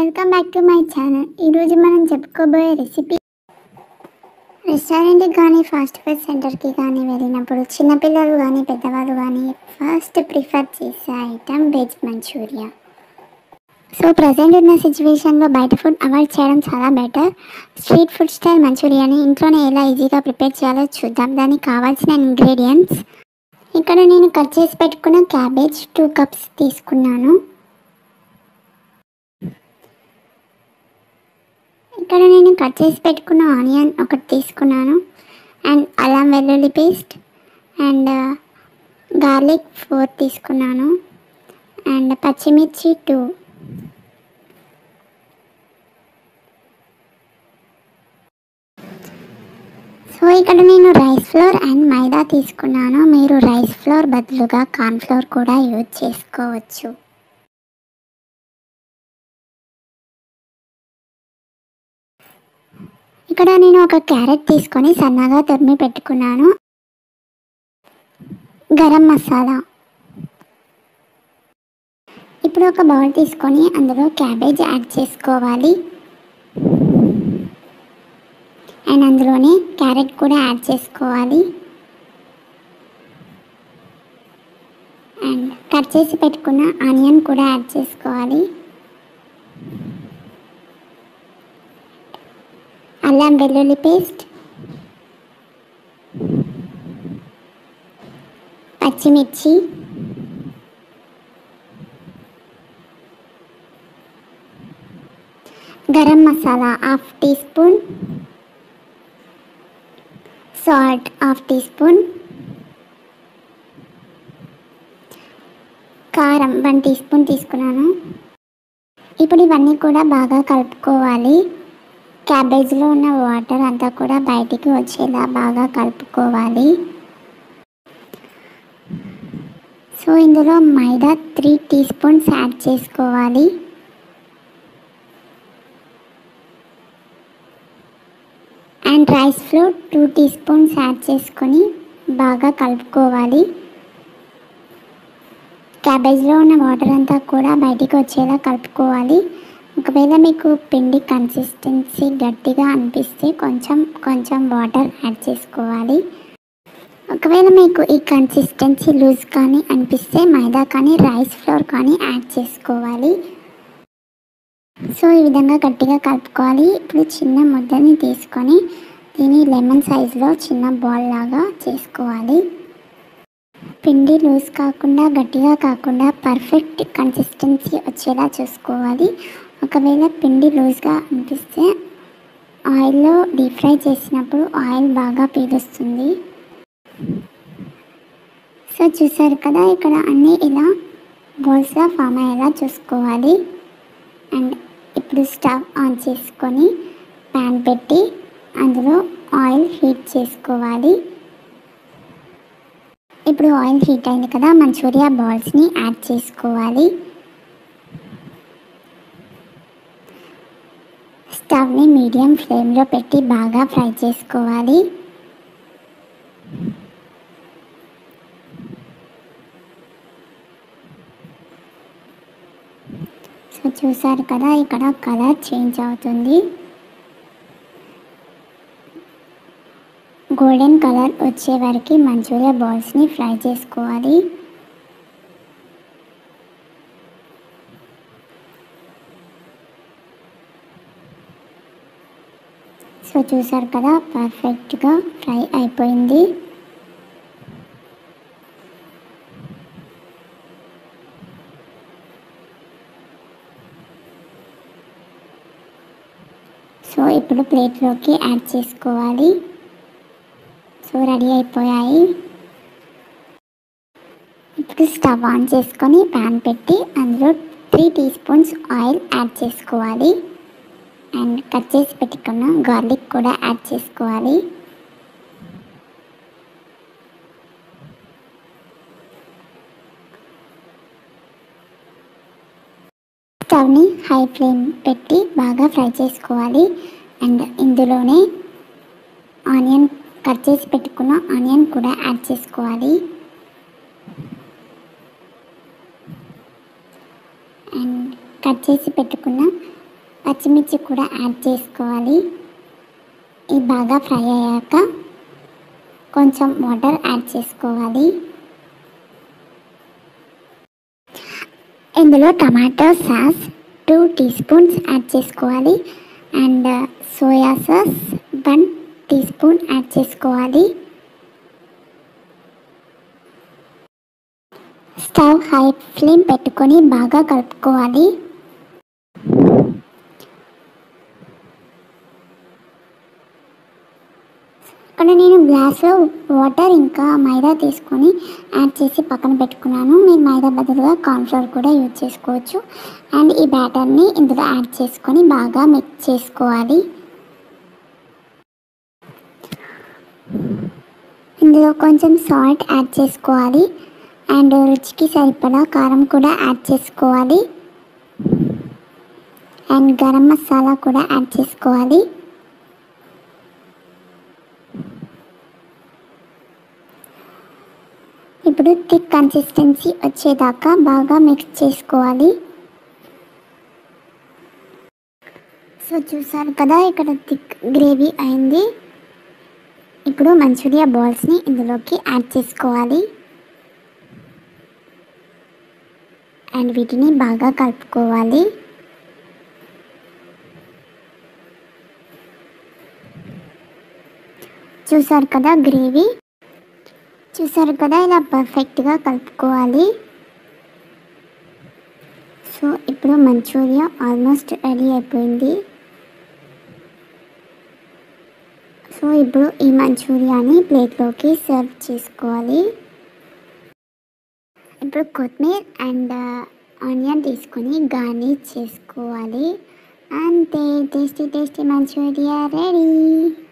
welcome back to my channel ఈరోజు మనం చెప్పుకోబోయే రెసిపీ రెస్టారెంట్కి కానీ ఫాస్ట్ ఫుడ్ సెంటర్కి కానీ వెళ్ళినప్పుడు చిన్నపిల్లలు కానీ పెద్దవాళ్ళు కానీ ఫస్ట్ ప్రిఫర్ చేసే item veg Manchurian so present ఉన్న సిచ్యువేషన్లో బయట ఫుడ్ అవాయిడ్ చేయడం చాలా బెటర్ స్ట్రీట్ ఫుడ్ స్టైల్ మంచూరియాని ఇంట్లోనే ఎలా ఈజీగా ప్రిపేర్ చేయాలో చూద్దాం దానికి కావాల్సిన ఇంగ్రీడియంట్స్ ఇక్కడ నేను కట్ చేసి పెట్టుకున్న క్యాబేజ్ టూ కప్స్ తీసుకున్నాను ఇక్కడ నేను కట్ చేసి పెట్టుకున్న ఆనియన్ ఒకటి తీసుకున్నాను అండ్ అల్లం వెల్లుల్లి పేస్ట్ అండ్ గార్లిక్ ఫోర్ తీసుకున్నాను అండ్ పచ్చిమిర్చి టూ సో ఇక్కడ నేను రైస్ ఫ్లోర్ అండ్ మైదా తీసుకున్నాను మీరు రైస్ ఫ్లోర్ బదులుగా కార్న్ ఫ్లోర్ కూడా యూజ్ చేసుకోవచ్చు ఇక్కడ నేను ఒక క్యారెట్ తీసుకొని సన్నగా తురిమి పెట్టుకున్నాను గరం మసాలా ఇప్పుడు ఒక బౌల్ తీసుకొని అందులో క్యాబేజ్ యాడ్ చేసుకోవాలి అండ్ అందులోనే క్యారెట్ కూడా యాడ్ చేసుకోవాలి అండ్ కట్ చేసి పెట్టుకున్న ఆనియన్ కూడా యాడ్ చేసుకోవాలి అల్లం వెల్లుల్లి పేస్ట్ పచ్చిమిర్చి గరం మసాలా half teaspoon salt half teaspoon కారం వన్ టీ స్పూన్ తీసుకున్నాను ఇప్పుడు ఇవన్నీ కూడా బాగా కలుపుకోవాలి క్యాబేజ్లో ఉన్న వాటర్ అంతా కూడా బయటికి వచ్చేలా బాగా కలుపుకోవాలి సో ఇందులో మైదా త్రీ టీ స్పూన్స్ యాడ్ చేసుకోవాలి and rice flour two teaspoons add చేసుకొని బాగా కలుపుకోవాలి క్యాబేజ్లో ఉన్న వాటర్ అంతా కూడా బయటికి వచ్చేలా కలుపుకోవాలి ఒకవేళ మీకు పిండి కన్సిస్టెన్సీ గట్టిగా అనిపిస్తే కొంచెం కొంచెం వాటర్ యాడ్ చేసుకోవాలి ఒకవేళ మీకు ఈ కన్సిస్టెన్సీ లూజ్ కానీ అనిపిస్తే మైదా కానీ రైస్ ఫ్లోర్ కానీ యాడ్ చేసుకోవాలి సో ఈ విధంగా గట్టిగా కలుపుకోవాలి ఇప్పుడు చిన్న ముద్దని తీసుకొని దీన్ని లెమన్ సైజులో చిన్న బాల్ లాగా చేసుకోవాలి పిండి లూజ్ కాకుండా గట్టిగా కాకుండా పర్ఫెక్ట్ కన్సిస్టెన్సీ వచ్చేలా చూసుకోవాలి ఒకవేళ పిండి లూజ్గా అనిపిస్తే ఆయిల్లో డీప్ ఫ్రై చేసినప్పుడు ఆయిల్ బాగా పీలుస్తుంది సో చూసారు కదా ఇక్కడ అన్నీ ఇలా బాల్స్గా ఫామ్ అయ్యేలా చూసుకోవాలి అండ్ ఇప్పుడు స్టవ్ ఆన్ చేసుకొని ప్యాన్ పెట్టి అందులో ఆయిల్ హీట్ చేసుకోవాలి ఇప్పుడు ఆయిల్ హీట్ అయింది కదా మంచూరియా బాల్స్ని యాడ్ చేసుకోవాలి స్టవ్ని మీడియం ఫ్లేమ్లో పెట్టి బాగా ఫ్రై చేసుకోవాలి సో చూసారు కదా ఇక్కడ కలర్ చేంజ్ అవుతుంది గోల్డెన్ కలర్ వచ్చే వరకు మంచూరియా బాల్స్ని ఫ్రై చేసుకోవాలి సో చూసారు కదా పర్ఫెక్ట్గా ఫ్రై అయిపోయింది సో ఇప్పుడు ప్లేట్లోకి యాడ్ చేసుకోవాలి సో రెడీ అయిపోయాయి ఇప్పుడు స్టవ్ ఆన్ చేసుకొని ప్యాన్ పెట్టి అందులో three teaspoons oil add చేసుకోవాలి అండ్ కట్ చేసి పెట్టుకున్న గార్లిక్ కూడా యాడ్ చేసుకోవాలి స్టవ్ని హై ఫ్లేమ్ పెట్టి బాగా ఫ్రై చేసుకోవాలి అండ్ ఇందులోనే ఆనియన్ కట్ చేసి పెట్టుకున్న ఆనియన్ కూడా యాడ్ చేసుకోవాలి అండ్ కట్ చేసి పెట్టుకున్న పచ్చిమిర్చి కూడా యాడ్ చేసుకోవాలి ఇది బాగా ఫ్రై అయ్యాక కొంచెం వాటర్ యాడ్ చేసుకోవాలి ఇందులో tomato sauce two teaspoons add చేసుకోవాలి and soya sauce one teaspoon add చేసుకోవాలి స్టవ్ హై ఫ్లేమ్ పెట్టుకొని బాగా కలుపుకోవాలి ఇక్కడ నేను గ్లాస్లో వాటర్ ఇంకా మైదా తీసుకొని యాడ్ చేసి పక్కన పెట్టుకున్నాను మీరు మైదా బదులుగా కార్న్ఫ్లవర్ కూడా యూజ్ చేసుకోవచ్చు అండ్ ఈ బ్యాటర్ని ఇందులో యాడ్ చేసుకొని బాగా మిక్స్ చేసుకోవాలి ఇందులో కొంచెం సాల్ట్ యాడ్ చేసుకోవాలి అండ్ రుచికి సరిపడా కారం కూడా యాడ్ చేసుకోవాలి అండ్ గరం మసాలా కూడా యాడ్ చేసుకోవాలి ఇప్పుడు థిక్ కన్సిస్టెన్సీ వచ్చేదాకా బాగా మిక్స్ చేసుకోవాలి సో చూసారు కదా ఇక్కడ థిక్ గ్రేవీ అయింది ఇప్పుడు మంచూరియా బాల్స్ని ఇందులోకి యాడ్ చేసుకోవాలి అండ్ వీటిని బాగా కలుపుకోవాలి చూసారు కదా గ్రేవీ చూసారు కదా ఇలా పర్ఫెక్ట్గా కలుపుకోవాలి సో ఇప్పుడు మంచూరియా ఆల్మోస్ట్ రెడీ అయిపోయింది సో ఇప్పుడు ఈ మంచూరియాని ప్లేట్లోకి సర్వ్ చేసుకోవాలి ఇప్పుడు కొత్తిమీర అండ్ ఆనియన్ తీసుకొని గార్నిష్ చేసుకోవాలి అంతే టేస్టీ టేస్టీ మంచూరియా రెడీ